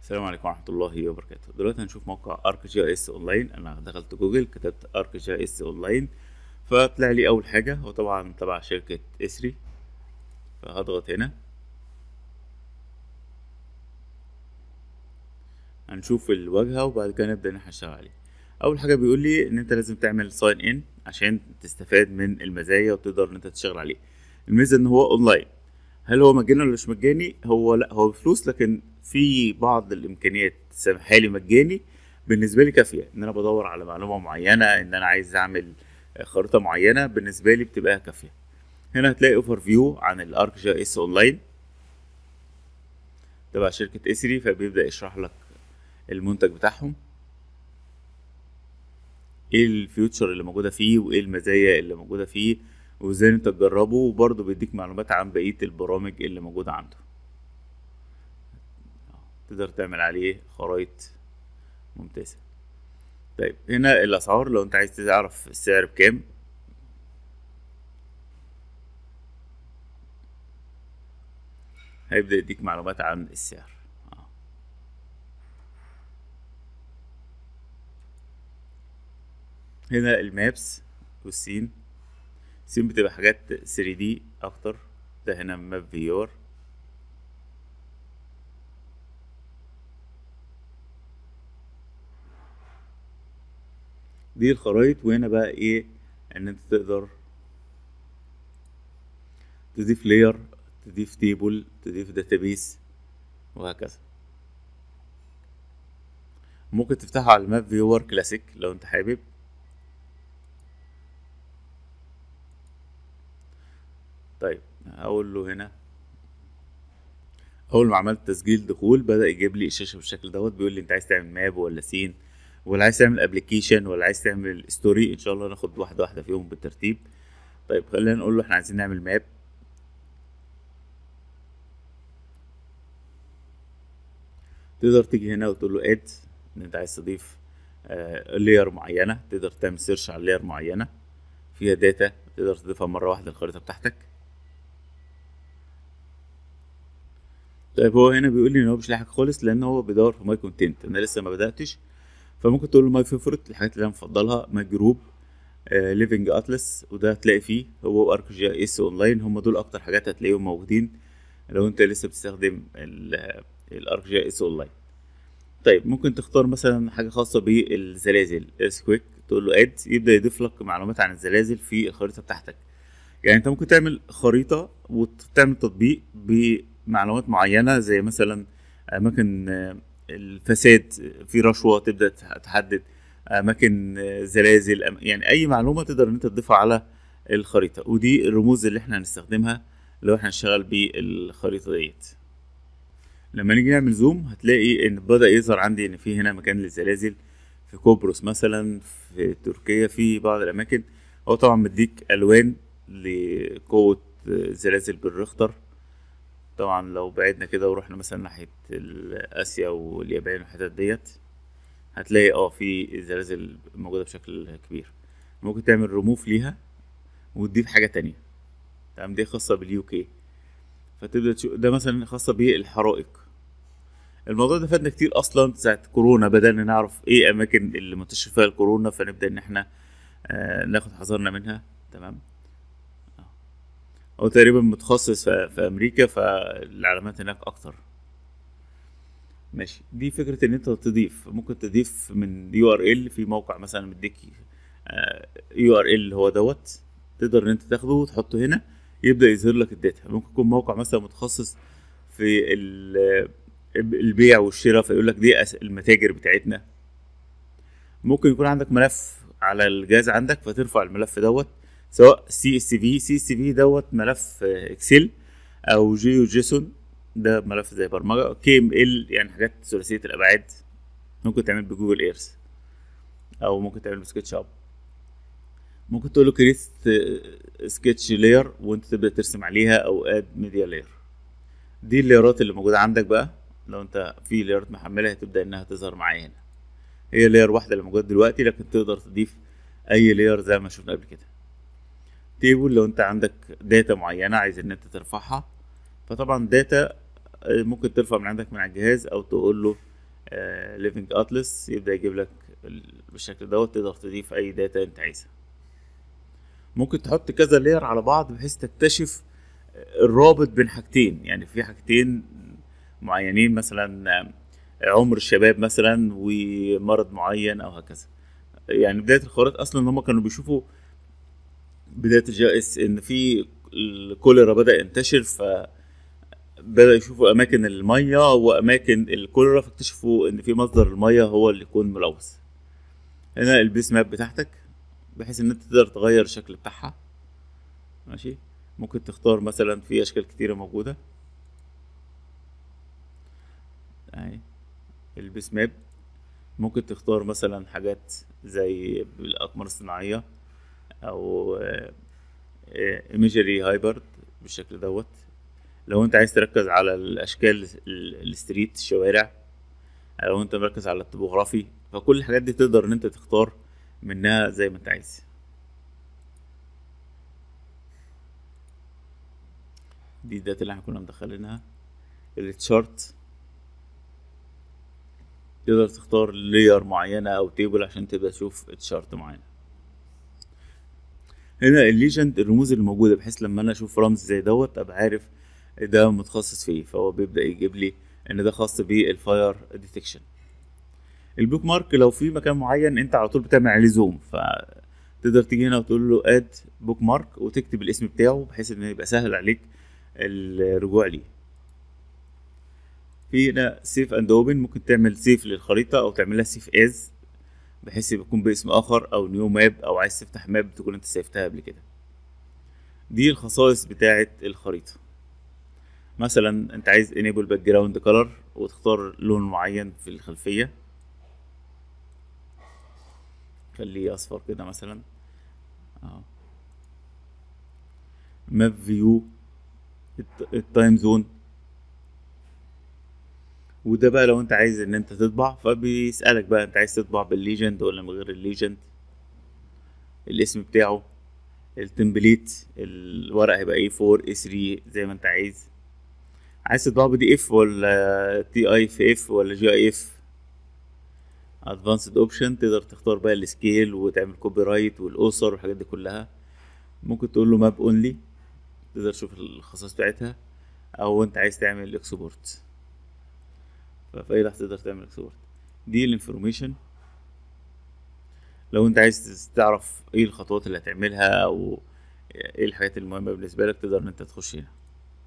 السلام عليكم ورحمة الله وبركاته دلوقتي هنشوف موقع ارك جي اس اونلاين انا دخلت جوجل كتبت ارك جي اس اونلاين فطلع لي اول حاجة هو طبعا تبع شركة اسري فهضغط هنا هنشوف الواجهة وبعد كده نبدأ ان احنا نشتغل عليه اول حاجة بيقول لي ان انت لازم تعمل ساين ان عشان تستفاد من المزايا وتقدر ان انت تشتغل عليه الميزة ان هو اونلاين هل هو مجاني ولا مش مجاني هو لا هو بفلوس لكن في بعض الامكانيات سامحه لي مجاني بالنسبه لي كافيه ان انا بدور على معلومه معينه ان انا عايز اعمل خريطه معينه بالنسبه لي بتبقى كافيه هنا هتلاقي اوفر فيو عن الارك جي اس اونلاين تبع شركه اسري فبيبدا يشرح لك المنتج بتاعهم ايه الفيوتشر اللي موجوده فيه وايه المزايا اللي موجوده فيه وازاي انت تجربه وبرضه بيديك معلومات عن بقيه البرامج اللي موجوده عنده تقدر تعمل عليه خرايط ممتازة طيب هنا الأسعار لو أنت عايز تعرف السعر بكام هيبدأ يديك معلومات عن السعر آه. هنا المابس والسين السين بتبقى حاجات 3D أكتر ده هنا ماب فيور دي الخرايط وهنا بقى ايه ان انت تقدر تضيف لاير تضيف تيبل تضيف داتابيس وهكذا ممكن تفتحه على الماب فيور كلاسيك لو انت حابب طيب هقول له هنا اول ما عملت تسجيل دخول بدا يجيب لي الشاشه بالشكل دوت بيقول لي انت عايز تعمل ماب ولا سين ولا عايز تعمل ابلكيشن ولا عايز تعمل ستوري ان شاء الله ناخد واحده واحده فيهم بالترتيب طيب خلينا نقول له احنا عايزين نعمل ماب تقدر تيجي هنا وتقول له اد ان انت عايز تضيف آه لير معينه تقدر تعمل سيرش على لير معينه فيها داتا تقدر تضيفها مره واحده الخريطه بتاعتك طيب هو هنا بيقول لي ان هو مش لاقي حاجه خالص لان هو بيدور في ماي كونتنت انا لسه ما بداتش فممكن تقول له ماي فيفورت الحاجات اللي انا مفضلها ماي جروب ليفنج اتلس وده هتلاقي فيه هو ارك جي اس اونلاين هم دول اكتر حاجات هتلاقيهم موجودين لو انت لسه بتستخدم الارك جي اس اونلاين طيب ممكن تختار مثلا حاجه خاصه بالزلازل ايرثكويك تقول له اد يبدا يضيف لك معلومات عن الزلازل في الخريطه بتاعتك يعني انت ممكن تعمل خريطه وتعمل تطبيق بمعلومات معينه زي مثلا اماكن الفساد في رشوه تبدا تحدد اماكن زلازل يعني اي معلومه تقدر ان انت تضيفها على الخريطه ودي الرموز اللي احنا هنستخدمها لو احنا نشتغل بالخريطه ديت لما نيجي نعمل زوم هتلاقي ان بدا يظهر عندي ان في هنا مكان للزلازل في قبرص مثلا في تركيا في بعض الاماكن هو طبعا مديك الوان لقوه زلازل بالريختر طبعا لو بعدنا كده ورحنا مثلا ناحية آسيا واليابان والحتت ديت هتلاقي اه في زلازل موجودة بشكل كبير ممكن تعمل ريموف ليها وتضيف حاجة تانية تمام دي خاصة باليو كي فتبدأ تشوف ده مثلا خاصة بالحرائق الموضوع ده فادنا كتير اصلا ساعة كورونا بدأنا نعرف ايه اماكن اللي منتشر فيها الكورونا فنبدأ ان احنا آه ناخد حذرنا منها تمام هو تقريبا متخصص في امريكا فالعلامات هناك اكتر ماشي دي فكره ان انت تضيف ممكن تضيف من يو ار ال في موقع مثلا مديك يو ار ال هو دوت تقدر ان انت تاخده وتحطه هنا يبدا يظهر لك الداتا ممكن يكون موقع مثلا متخصص في البيع والشراء فيقول لك دي المتاجر بتاعتنا ممكن يكون عندك ملف على الجهاز عندك فترفع الملف دوت سواء سي اس في سي اس في دوت ملف اكسل او جيو جيسون ده ملف زي برمجه كي ام ال يعني حاجات ثلاثيه الابعاد ممكن تعمل بجوجل ايرث او ممكن تعمل بسكتش اب ممكن تقول له كريت سكتش لاير وانت تبدا ترسم عليها او اد ميديا لاير دي اللايرات اللي موجوده عندك بقى لو انت في لايرات محملها هتبدا انها تظهر معايا هنا هي لاير واحده اللي موجوده دلوقتي لكن تقدر تضيف اي لاير زي ما شفنا قبل كده تيبل لو انت عندك داتا معينه عايز ان انت ترفعها فطبعا داتا ممكن ترفع من عندك من على الجهاز او تقول له ليفنج اتلس يبدا يجيب لك ال- بالشكل دوت تقدر تضيف اي داتا انت عايزها ممكن تحط كذا لير على بعض بحيث تكتشف الرابط بين حاجتين يعني في حاجتين معينين مثلا عمر الشباب مثلا ومرض معين او هكذا يعني بدايه الخوارات اصلا ان هم كانوا بيشوفوا بدايه الجي اس ان في الكوليرا بدا ينتشر ف بدا يشوفوا اماكن الميه واماكن الكوليرا فاكتشفوا ان في مصدر الميه هو اللي يكون ملوث هنا البيس ماب بتاعتك بحيث ان انت تقدر تغير الشكل بتاعها ماشي ممكن تختار مثلا في اشكال كتيره موجوده اهي البيس ماب ممكن تختار مثلا حاجات زي الاقمار الصناعيه او ايميجري هايبرد بالشكل دوت لو انت عايز تركز على الاشكال ال- الستريت الشوارع لو انت مركز على الطبوغرافي فكل الحاجات دي تقدر ان انت تختار منها زي ما انت عايز دي الداتا اللي احنا كنا مدخلينها التشارت تقدر تختار لير معينة أو تيبل عشان تبدأ تشوف تشارت معينة هنا الليجند الرموز اللي موجودة بحيث لما أنا أشوف رمز زي دوت أبقى عارف ده متخصص فيه فهو بيبدأ يجيب لي إن ده خاص بالفاير ديتكشن البوك مارك لو في مكان معين أنت على طول بتعمل عليه زوم فتقدر تيجي هنا وتقول له اد بوك مارك وتكتب الاسم بتاعه بحيث إن يبقى سهل عليك الرجوع ليه في هنا سيف اند اوبن ممكن تعمل سيف للخريطة او تعملها سيف از بحيث يكون باسم اخر او نيو ماب او عايز تفتح ماب تكون انت سيفتها قبل كده دي الخصائص بتاعة الخريطة مثلا انت عايز enable background color وتختار لون معين في الخلفية خليه اصفر كده مثلا اه ماب فيو التايم زون وده بقى لو انت عايز ان انت تطبع فبيسألك بقى انت عايز تطبع بالليجند ولا من غير الليجند الاسم بتاعه التمبليت الورق هيبقى اي 4 اي 3 زي ما انت عايز عايز تطبعه بدي اف ولا تي اي في اف ولا جي اي اف ادفانسد اوبشن تقدر تختار بقى السكيل وتعمل كوبي رايت والاسر والحاجات دي كلها ممكن تقول له ماب اونلي تقدر تشوف الخصائص بتاعتها او انت عايز تعمل اكسبورت ففي اي لحظه تقدر تعمل اكسبورت دي الانفورميشن لو انت عايز تعرف ايه الخطوات اللي هتعملها او ايه الحاجات المهمه بالنسبه لك تقدر ان انت تخش هنا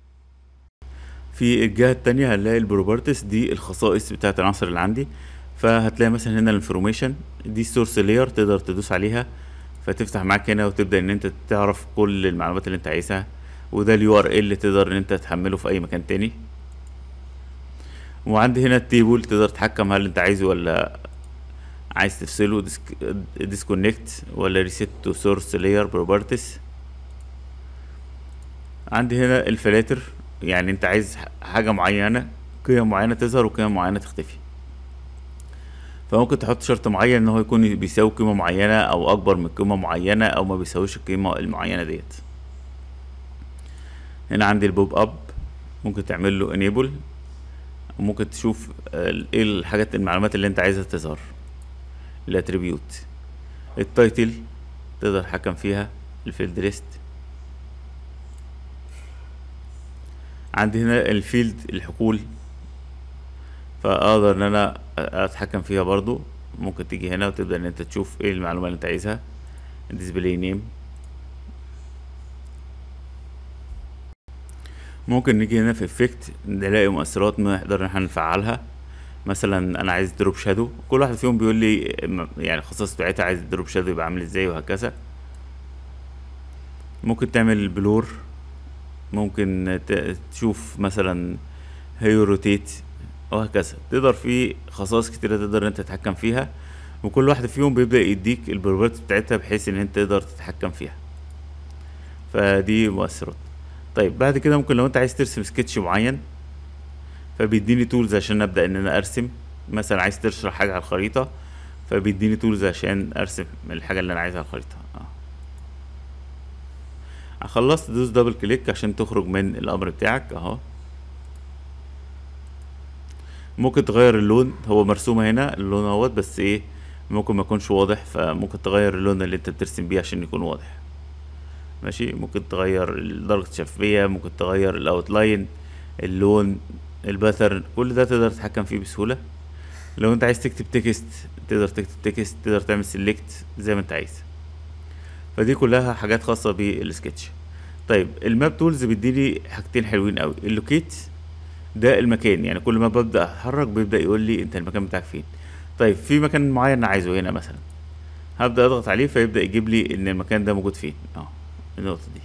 في الجهه التانية هنلاقي البروبرتس دي الخصائص بتاعه العناصر اللي عندي فهتلاقي مثلا هنا الانفورميشن دي السورس لاير تقدر تدوس عليها فتفتح معاك هنا وتبدا ان انت تعرف كل المعلومات اللي انت عايزها وده اليو ار ال اللي تقدر ان انت تحمله في اي مكان تاني وعندي هنا التيبل تقدر تتحكم هل انت عايزه ولا عايز تفصله ديسكونكت ولا ريسيت تو سورس لاير بروبرتيز عندي هنا الفلاتر يعني انت عايز حاجه معينه قيم معينه تظهر وقيم معينه تختفي فممكن تحط شرط معين ان هو يكون بيساوي قيمه معينه او اكبر من قيمه معينه او ما بيساويش القيمه المعينه ديت هنا عندي البوب اب ممكن تعمل له انيبل وممكن تشوف ايه الحاجات المعلومات اللي انت عايزها تظهر الاتريبيوت التايتل تقدر تتحكم فيها الفيلد ليست عندي هنا الفيلد الحقول فاقدر ان انا اتحكم فيها برضو ممكن تيجي هنا وتبدا ان انت تشوف ايه المعلومه اللي انت عايزها ديسبلاي نيم ممكن نيجي هنا في افكت نلاقي مؤثرات نقدر ان احنا نفعلها مثلا انا عايز دروب شادو كل واحد فيهم بيقول لي يعني الخصائص بتاعتها عايز الدروب شادو يبقى عامل ازاي وهكذا ممكن تعمل بلور ممكن تشوف مثلا هيو روتيت وهكذا تقدر في خصائص كتيرة تقدر انت تتحكم فيها وكل واحد فيهم بيبدأ يديك البروبرتي بتاعتها بحيث ان انت تقدر تتحكم فيها فدي مؤثرات طيب بعد كده ممكن لو انت عايز ترسم سكتش معين فبيديني تولز عشان ابدا ان انا ارسم مثلا عايز تشرح حاجه على الخريطه فبيديني تولز عشان ارسم الحاجه اللي انا عايزها على الخريطه اه خلصت دوس دبل كليك عشان تخرج من الامر بتاعك اهو ممكن تغير اللون هو مرسومه هنا اللون اهوت بس ايه ممكن ما يكونش واضح فممكن تغير اللون اللي انت بترسم بيه عشان يكون واضح ماشي ممكن تغير درجة الشفافية ممكن تغير الاوتلاين اللون الباترن كل ده تقدر تتحكم فيه بسهولة لو انت عايز تكتب تكست تقدر تكتب تكست تقدر تعمل سيلكت زي ما انت عايز فدي كلها حاجات خاصة بالسكتش طيب الماب تولز بيديلي حاجتين حلوين قوي اللوكيت ده المكان يعني كل ما ببدأ اتحرك بيبدأ يقول لي انت المكان بتاعك فين طيب في مكان معين انا عايزه هنا مثلا هبدأ اضغط عليه فيبدأ يجيب لي ان المكان ده موجود فين اه النقطة دي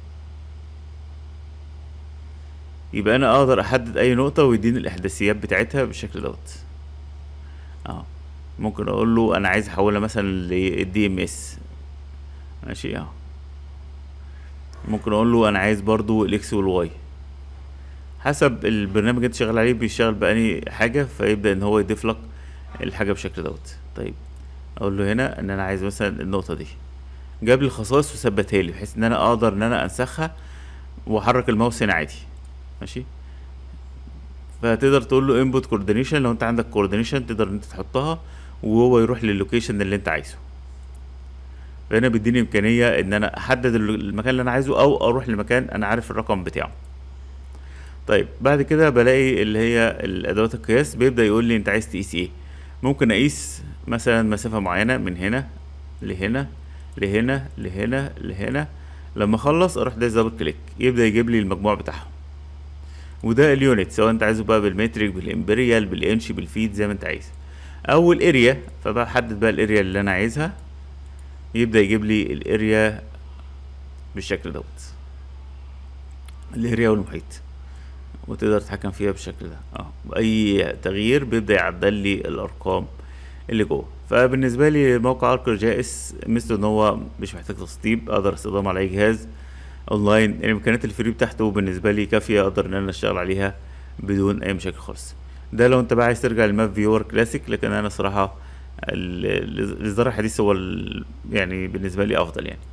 يبقى انا اقدر احدد اي نقطة ويديني الاحداثيات بتاعتها بالشكل دوت اه ممكن اقول له انا عايز احولها مثلا للدي ام اس ماشي اه ممكن اقول له انا عايز برضو الاكس والواي حسب البرنامج اللي انت شغال عليه بيشتغل بأني حاجة فيبدأ ان هو يضيف لك الحاجة بالشكل دوت طيب اقول له هنا ان انا عايز مثلا النقطة دي جاب لي الخصائص وثبتها لي بحيث ان انا اقدر ان انا انسخها واحرك الماوس هنا عادي ماشي فتقدر تقول له انبوت كوردينيشن لو انت عندك كوردينيشن تقدر ان انت تحطها وهو يروح للوكيشن اللي انت عايزه فهنا بيديني امكانيه ان انا احدد المكان اللي انا عايزه او اروح لمكان انا عارف الرقم بتاعه طيب بعد كده بلاقي اللي هي الادوات القياس بيبدا يقول لي انت عايز تقيس ايه ممكن اقيس مثلا مسافه معينه من هنا لهنا لهنا لهنا لهنا لما اخلص اروح دايس دبل كليك يبدا يجيب لي المجموع بتاعهم وده اليونت سواء انت عايزه بقى بالمترك بالامبريال بالانش بالفيت زي ما انت عايز او الاريا فبحدد بقى الاريا اللي انا عايزها يبدا يجيب لي الاريا بالشكل دوت الاريا والمحيط وتقدر تتحكم فيها بالشكل ده اه باي تغيير بيبدا يعدل لي الارقام اللي جوه فبالنسبه لي موقع اركر جائز مثل ان هو مش محتاج تسطيب اقدر استخدامه على اي جهاز اونلاين الامكانيات الفري بتاعته بالنسبه لي كافيه اقدر ان انا اشتغل عليها بدون اي مشاكل خالص ده لو انت بقى عايز ترجع للماب فيور كلاسيك لكن انا صراحه ال- الاصدار الحديث هو ال- يعني بالنسبه لي افضل يعني